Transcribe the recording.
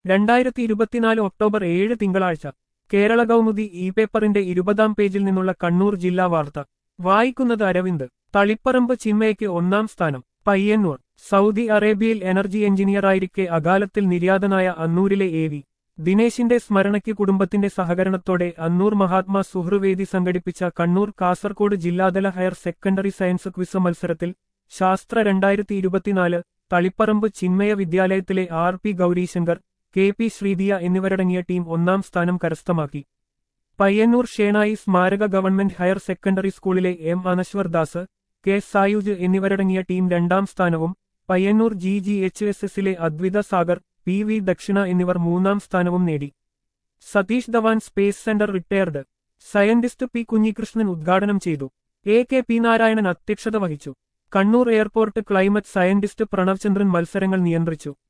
രണ്ടായിരത്തി ഇരുപത്തിനാല് ഒക്ടോബർ ഏഴ് തിങ്കളാഴ്ച കേരള കൗമുദി ഇ പേപ്പറിന്റെ ഇരുപതാം പേജിൽ നിന്നുള്ള കണ്ണൂർ ജില്ലാ വാർത്ത വായിക്കുന്നത് അരവിന്ദ് തളിപ്പറമ്പ് ചിന്മയ്ക്ക് ഒന്നാം സ്ഥാനം പയ്യന്നൂർ സൗദി അറേബ്യയിൽ എനർജി എഞ്ചിനീയറായിരിക്കെ അകാലത്തിൽ നിര്യാതനായ അന്നൂരിലെ എ വി ദിനേശിന്റെ സ്മരണയ്ക്ക് കുടുംബത്തിന്റെ സഹകരണത്തോടെ അന്നൂർ മഹാത്മാ സുഹൃവേദി സംഘടിപ്പിച്ച കണ്ണൂർ കാസർകോട് ജില്ലാതല ഹയർ സെക്കൻഡറി സയൻസ് ക്വിസ് മത്സരത്തിൽ ശാസ്ത്ര രണ്ടായിരത്തി ഇരുപത്തിനാല് തളിപ്പറമ്പ് ചിന്മയ വിദ്യാലയത്തിലെ R P Gaurishankar K P Sreediya എന്നിവരടങ്ങിയ ടീം ഒന്നാം സ്ഥാനം കരസ്ഥമാക്കി പയ്യന്നൂർ ഷേണായി സ്മാരക ഗവൺമെന്റ് ഹയർ സെക്കൻഡറി സ്കൂളിലെ എം അനശ്വർ ദാസ് കെ സായുജ് എന്നിവരടങ്ങിയ ടീം രണ്ടാം സ്ഥാനവും Payyanur G G H S എസിലെ അദ്വിത സാഗർ പി വി ദക്ഷിണ എന്നിവർ മൂന്നാം സ്ഥാനവും നേടി Satish Dhawan space centre retired scientist P Kunhikrishnan ഉദ്ഘാടനം ചെയ്തു എ കെ പി നാരായണൻ അധ്യക്ഷത വഹിച്ചു Kannur airport climate scientist Pranav Chandran മത്സരങ്ങൾ നിയന്ത്രിച്ചു